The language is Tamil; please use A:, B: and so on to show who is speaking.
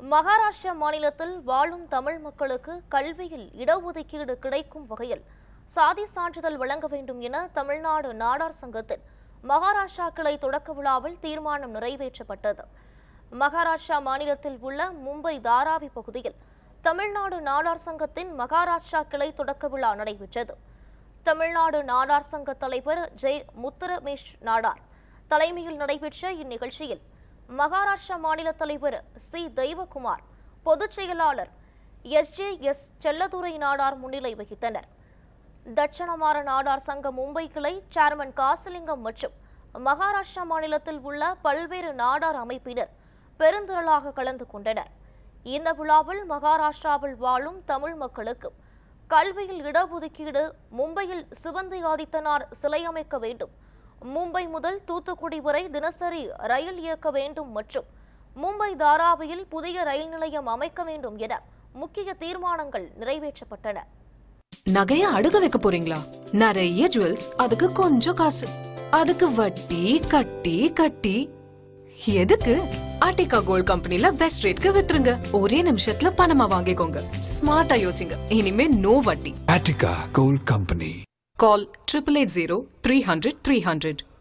A: மகாராஷ்டிரா மாநிலத்தில் வாழும் தமிழ் மக்களுக்கு கல்வியில் இடஒதுக்கீடு கிடைக்கும் வகையில் சாதி சான்றிதழ் வழங்க வேண்டும் என தமிழ்நாடு நாடார் சங்கத்தின் மகாராஷ்டிரா கிளை தொடக்க விழாவில் தீர்மானம் நிறைவேற்றப்பட்டது மகாராஷ்டிரா மாநிலத்தில் உள்ள மும்பை தாராவி பகுதியில் தமிழ்நாடு நாடார் சங்கத்தின் மகாராஷ்டிரா கிளை தொடக்க விழா நடைபெற்றது தமிழ்நாடு நாடார் சங்க தலைவர் ஜெய் முத்துரமேஷ் நாடார் தலைமையில் நடைபெற்ற இந்நிகழ்ச்சியில் மகாராஷ்டிரா மாநில தலைவர் சி தெய்வகுமார் பொதுச் செயலாளர் S J S Selladurai Nadar முன்னிலை வகித்தனர் தட்சணமாற நாடார் சங்க மும்பை கிளை சேர்மன் காசிலிங்கம் மற்றும் மகாராஷ்டிரா மாநிலத்தில் உள்ள பல்வேறு நாடார் அமைப்பினர் பெருந்திரளாக கலந்து கொண்டனர் இந்த விழாவில் மகாராஷ்டிராவில் வாழும் தமிழ் மக்களுக்கு கல்வியில் இடஒதுக்கீடு மும்பையில் சிவந்தி ஆதித்தனார் சிலை அமைக்க வேண்டும் மும்பை முதல் தூத்துக்குடி வரை தினசரி ரயில் இயக்க வேண்டும் மற்றும் மும்பை தாராவியில் புதிய ரயில் நிலையம் அமைக்க வேண்டும் என முக்கிய தீர்மானங்கள் நிறைவேற்றப்பட்டன
B: நகைய அடுக்க வைக்க போறீங்களா நிறைய ஜுவல்ஸ் அதுக்கு கொஞ்சம் காசு அதுக்கு வட்டி கட்டி கட்டி எதுக்கு ஆர்டிகா கோல்ட் கம்பெனில பெஸ்ட் ரேட்க்கு வித்துருங்க ஒரே நிமிஷத்துல பணமா வாங்கிக்கோங்க ஸ்மார்ட்டா யோசிங்க இனிமே நோ வட்டி
C: Attica Gold Company.
B: Call triple eight zero three hundred three hundred